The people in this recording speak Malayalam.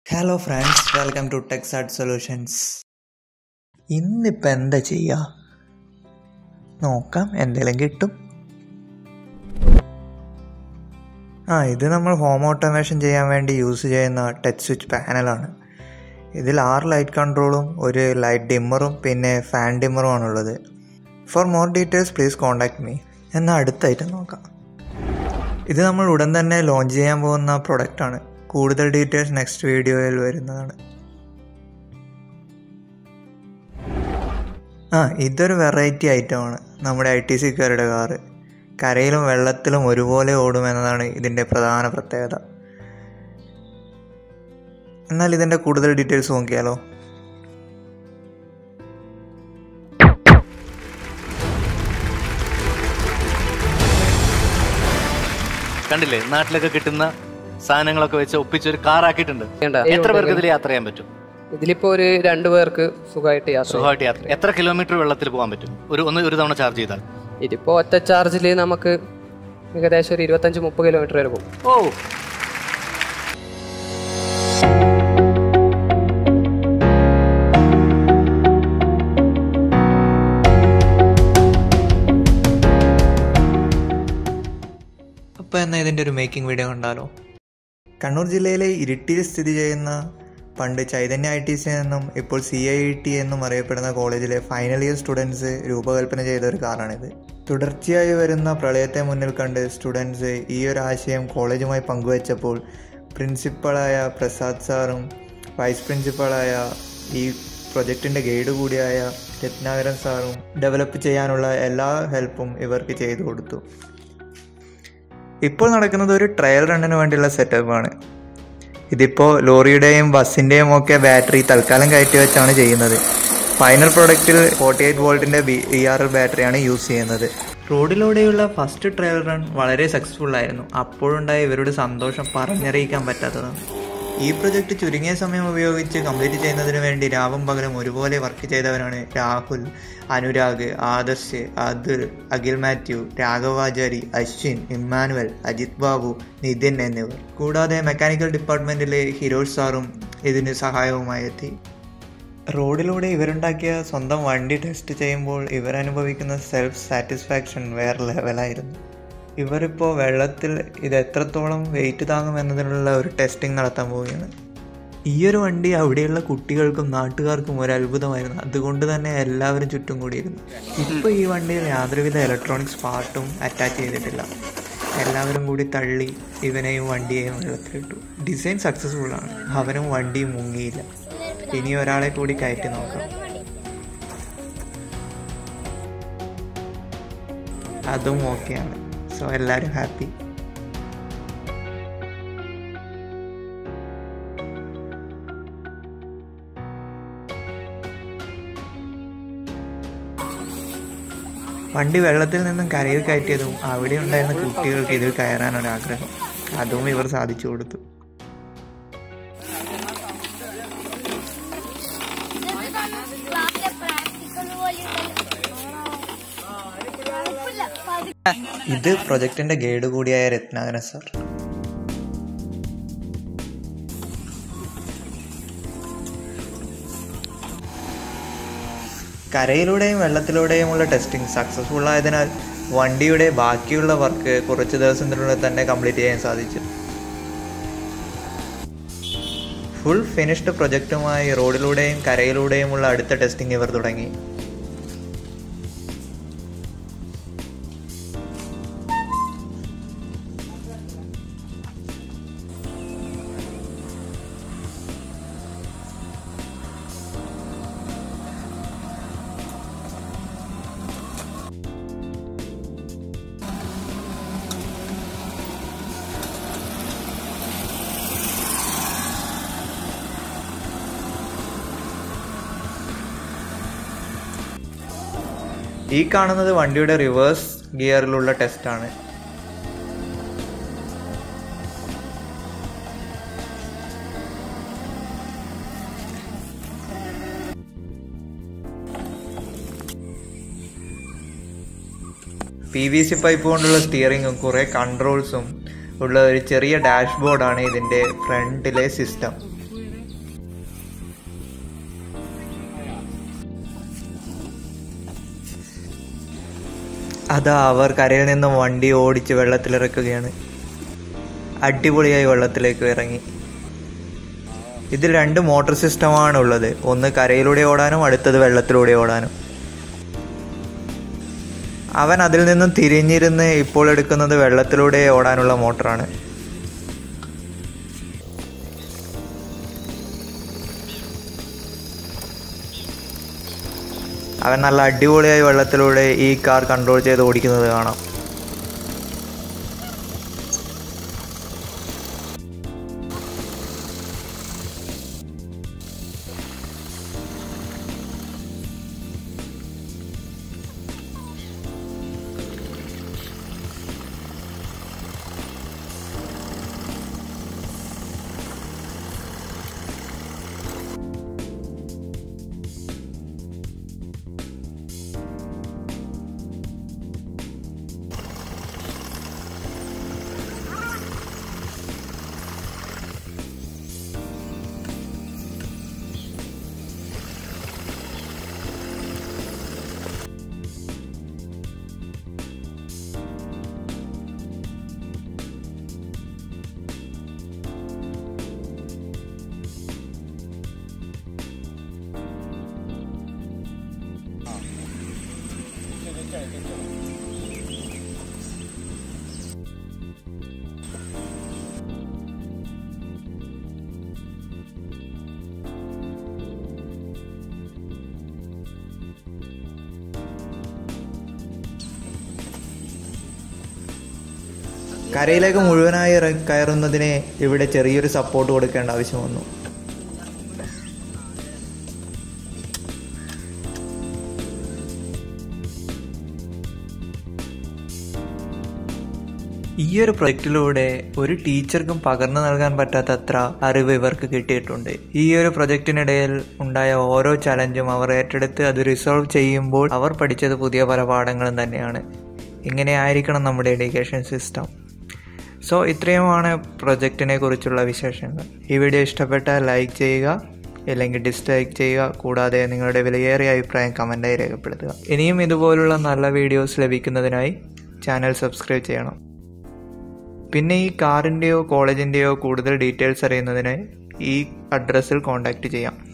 Hello friends welcome to tex art solutions ഇന്നിപ്പോൾ എന്താ ചെയ്യുക നോക്കാം എന്തെങ്കിലും കിട്ടും ആ ഇത് നമ്മൾ ഹോം ഓട്ടോമേഷൻ ചെയ്യാൻ വേണ്ടി യൂസ് ചെയ്യുന്ന ടച്ച് സ്വിച്ച് പാനലാണ് ഇതിൽ ആറ് ലൈറ്റ് കൺട്രോളും ഒരു ലൈറ്റ് ഡിമ്മറും പിന്നെ ഫാൻ ഡിമ്മറും ആണുള്ളത് for more details please contact me എന്നാൽ അടുത്തായിട്ട് നോക്കാം ഇത് നമ്മൾ ഉടൻ തന്നെ ലോഞ്ച് ചെയ്യാൻ പോകുന്ന പ്രൊഡക്റ്റാണ് കൂടുതൽ ഡീറ്റെയിൽസ് നെക്സ്റ്റ് വീഡിയോയിൽ വരുന്നതാണ് ആ ഇതൊരു വെറൈറ്റി ഐറ്റമാണ് നമ്മുടെ ഐ ടി സിക്കാരുടെ കാറ് കരയിലും വെള്ളത്തിലും ഒരുപോലെ ഓടുമെന്നതാണ് ഇതിൻ്റെ പ്രധാന പ്രത്യേകത എന്നാൽ ഇതിൻ്റെ കൂടുതൽ ഡീറ്റെയിൽസ് നോക്കിയാലോ കണ്ടില്ലേ നാട്ടിലൊക്കെ കിട്ടുന്ന സാധനങ്ങളൊക്കെ വെച്ച് ഒപ്പിച്ചൊരു കാറാക്കിയിട്ടുണ്ട് വേണ്ട. എത്ര പേർക്ക് ഇതിൽ യാത്ര ചെയ്യാൻ പറ്റും ഇതിലിപ്പോ ഒരു രണ്ടു പേർക്ക് സുഖമായിട്ട് യാത്ര ചെയ്യാം. സുഖമായിട്ട് യാത്ര എത്ര കിലോമീറ്റർ വെള്ളത്തിൽ പോകാൻ പറ്റും ഒരു ഒന്ന് ഒരു തവണ ചാർജ് ചെയ്താൽ ഇതിപ്പോ ഒറ്റ ചാർജിൽ നമുക്ക് ഏകദേശം ഒരു ഇരുപത്തഞ്ച് മുപ്പത് കിലോമീറ്റർ വരെ പോകും ഓ അപ്പോൾ എന്നാൽ ഇതിൻ്റെ ഒരു മേക്കിംഗ് വീഡിയോ കണ്ടാലോ കണ്ണൂർ ജില്ലയിലെ ഇരിട്ടിയിൽ സ്ഥിതി ചെയ്യുന്ന പണ്ട് ചൈതന്യ ഐ ടി സി എന്നും ഇപ്പോൾ സി ഐ ടി എന്നും അറിയപ്പെടുന്ന കോളേജിലെ ഫൈനൽ ഇയർ സ്റ്റുഡൻസ് രൂപകൽപ്പന ചെയ്ത ഒരു കാറാണിത് തുടർച്ചയായി വരുന്ന പ്രളയത്തെ മുന്നിൽ കണ്ട് സ്റ്റുഡൻസ് ഈ ഒരു ആശയം കോളേജുമായി പങ്കുവച്ചപ്പോൾ പ്രിൻസിപ്പളായ പ്രസാദ് സാറും വൈസ് പ്രിൻസിപ്പളായ ഈ പ്രൊജക്റ്റിൻ്റെ ഗൈഡ് കൂടിയായ രത്നാകരൻ സാറും ഡെവലപ്പ് ചെയ്യാനുള്ള എല്ലാ ഹെൽപ്പും ഇവർക്ക് ചെയ്തു കൊടുത്തു ഇപ്പോൾ നടക്കുന്നത് ഒരു ട്രയൽ റണ്ണിന് വേണ്ടിയുള്ള സെറ്റപ്പാണ് ഇതിപ്പോൾ ലോറിയുടെയും ബസ്സിൻ്റെയും ഒക്കെ ബാറ്ററി തൽക്കാലം കയറ്റി വെച്ചാണ് ചെയ്യുന്നത് ഫൈനൽ പ്രൊഡക്റ്റിൽ ഫോർട്ടി എയ്റ്റ് വോൾട്ടിൻ്റെ ബി ഇ ആർ എൽ ബാറ്ററിയാണ് യൂസ് ചെയ്യുന്നത് റോഡിലൂടെയുള്ള ഫസ്റ്റ് ട്രയൽ റൺ വളരെ സക്സസ്ഫുൾ ആയിരുന്നു അപ്പോഴുണ്ടായ ഇവരുടെ സന്തോഷം പറഞ്ഞറിയിക്കാൻ പറ്റാത്തതാണ് ഈ പ്രൊജക്റ്റ് ചുരുങ്ങിയ സമയം ഉപയോഗിച്ച് കംപ്ലീറ്റ് ചെയ്യുന്നതിന് വേണ്ടി രാവും പകലും ഒരുപോലെ വർക്ക് ചെയ്തവരാണ് രാഹുൽ അനുരാഗ് ആദർശ് അതുൽ അഖിൽ മാത്യു രാഘവാചാരി അശ്വിൻ ഇമ്മാനുവൽ അജിത് ബാബു നിതിൻ എന്നിവർ കൂടാതെ മെക്കാനിക്കൽ ഡിപ്പാർട്ട്മെന്റിലെ ഹിരോഷ് സാറും ഇതിന് സഹായവുമായി എത്തി റോഡിലൂടെ ഇവരുണ്ടാക്കിയ സ്വന്തം വണ്ടി ടെസ്റ്റ് ചെയ്യുമ്പോൾ ഇവരനുഭവിക്കുന്ന സെൽഫ് സാറ്റിസ്ഫാക്ഷൻ വേറെ ലെവലായിരുന്നു ഇവരിപ്പോൾ വെള്ളത്തിൽ ഇത് എത്രത്തോളം വെയിറ്റ് താങ്ങും എന്നതിനുള്ള ഒരു ടെസ്റ്റിംഗ് നടത്താൻ പോവുകയാണ് ഈ ഒരു വണ്ടി അവിടെയുള്ള കുട്ടികൾക്കും നാട്ടുകാർക്കും ഒരു അത്ഭുതമായിരുന്നു അതുകൊണ്ട് തന്നെ എല്ലാവരും ചുറ്റും കൂടിയിരുന്നു ഇപ്പോൾ ഈ വണ്ടിയിൽ യാതൊരുവിധ ഇലക്ട്രോണിക്സ് പാർട്ടും അറ്റാച്ച് ചെയ്തിട്ടില്ല എല്ലാവരും കൂടി തള്ളി ഇവനെയും വണ്ടിയെയും വെള്ളത്തിലിട്ടു ഡിസൈൻ സക്സസ്ഫുൾ ആണ് അവനും വണ്ടിയും മുങ്ങിയില്ല ഇനി ഒരാളെ കൂടി കയറ്റി നോക്കാം അതും ഓക്കെയാണ് സോ എല്ലാവരും ഹാപ്പി വണ്ടി വെള്ളത്തിൽ നിന്നും കരയിൽ കയറ്റിയതും അവിടെ ഉണ്ടായിരുന്ന കുട്ടികൾക്ക് ഇതിൽ കയറാൻ ഒരാഗ്രഹം അതും ഇവർ സാധിച്ചു കൊടുത്തു ഇത് പ്രൊജക്ടിന്റെ ഗൈഡ് കൂടിയായ രത്നാകരൻ സാർ കരയിലൂടെയും വെള്ളത്തിലൂടെയുമുള്ള ടെസ്റ്റിംഗ് സക്സസ്ഫുൾ ആയതിനാൽ വണ്ടിയുടെ ബാക്കിയുള്ള വർക്ക് കുറച്ച് ദിവസത്തിനുള്ളിൽ തന്നെ കംപ്ലീറ്റ് ചെയ്യാൻ സാധിച്ചു ഫുൾ ഫിനിഷ്ഡ് പ്രൊജക്റ്റുമായി റോഡിലൂടെയും കരയിലൂടെയുമുള്ള അടുത്ത ടെസ്റ്റിംഗ് ഇവർ തുടങ്ങി ഈ കാണുന്നത് വണ്ടിയുടെ റിവേഴ്സ് ഗിയറിലുള്ള ടെസ്റ്റാണ് പി വി സി പൈപ്പ് കൊണ്ടുള്ള സ്റ്റിയറിങ്ങും കുറേ കൺട്രോൾസും ഉള്ള ഒരു ചെറിയ ഡാഷ്ബോർഡാണ് ഇതിൻ്റെ ഫ്രണ്ടിലെ സിസ്റ്റം അതാ അവർ കരയിൽ നിന്നും വണ്ടി ഓടിച്ച് വെള്ളത്തിലിറക്കുകയാണ് അടിപൊളിയായി വെള്ളത്തിലേക്ക് ഇറങ്ങി ഇതിൽ രണ്ട് മോട്ടോർ സിസ്റ്റമാണ് ഉള്ളത് ഒന്ന് കരയിലൂടെ ഓടാനും അടുത്തത് വെള്ളത്തിലൂടെ ഓടാനും അവൻ അതിൽ നിന്നും തിരിഞ്ഞിരുന്ന് ഇപ്പോൾ എടുക്കുന്നത് വെള്ളത്തിലൂടെ ഓടാനുള്ള മോട്ടറാണ് അവൻ നല്ല അടിപൊളിയായി വെള്ളത്തിലൂടെ ഈ കാർ കൺട്രോൾ ചെയ്ത് ഓടിക്കുന്നത് കാണാം കരയിലേക്ക് മുഴുവനായി ഇറ- കയറുന്നതിന് ഇവിടെ ചെറിയൊരു സപ്പോർട്ട് കൊടുക്കേണ്ട ആവശ്യം വന്നു ഈ ഒരു പ്രൊജക്റ്റിലൂടെ ഒരു ടീച്ചർക്കും പകർന്നു നൽകാൻ പറ്റാത്തത്ര അറിവ് ഇവർക്ക് കിട്ടിയിട്ടുണ്ട് ഈ ഒരു പ്രൊജക്റ്റിനിടയിൽ ഉണ്ടായ ഓരോ ചലഞ്ചും അവർ ഏറ്റെടുത്ത് അത് റിസോൾവ് ചെയ്യുമ്പോൾ അവർ പഠിച്ചത് പുതിയ പല പാഠങ്ങളും തന്നെയാണ് ഇങ്ങനെ ആയിരിക്കണം നമ്മുടെ എഡ്യൂക്കേഷൻ സിസ്റ്റം സോ ഇത്രയുമാണ് പ്രൊജക്റ്റിനെ കുറിച്ചുള്ള വിശേഷങ്ങൾ ഈ വീഡിയോ ഇഷ്ടപ്പെട്ടാൽ ലൈക്ക് ചെയ്യുക അല്ലെങ്കിൽ ഡിസ്ലൈക്ക് ചെയ്യുക കൂടാതെ നിങ്ങളുടെ വിലയേറിയ അഭിപ്രായം കമൻറ്റായി രേഖപ്പെടുത്തുക ഇനിയും ഇതുപോലുള്ള നല്ല വീഡിയോസ് ലഭിക്കുന്നതിനായി ചാനൽ സബ്സ്ക്രൈബ് ചെയ്യണം പിന്നെ ഈ കാറിൻ്റെയോ കോളേജിൻ്റെയോ കൂടുതൽ ഡീറ്റെയിൽസ് അറിയുന്നതിന് ഈ അഡ്രസ്സിൽ കോൺടാക്റ്റ് ചെയ്യാം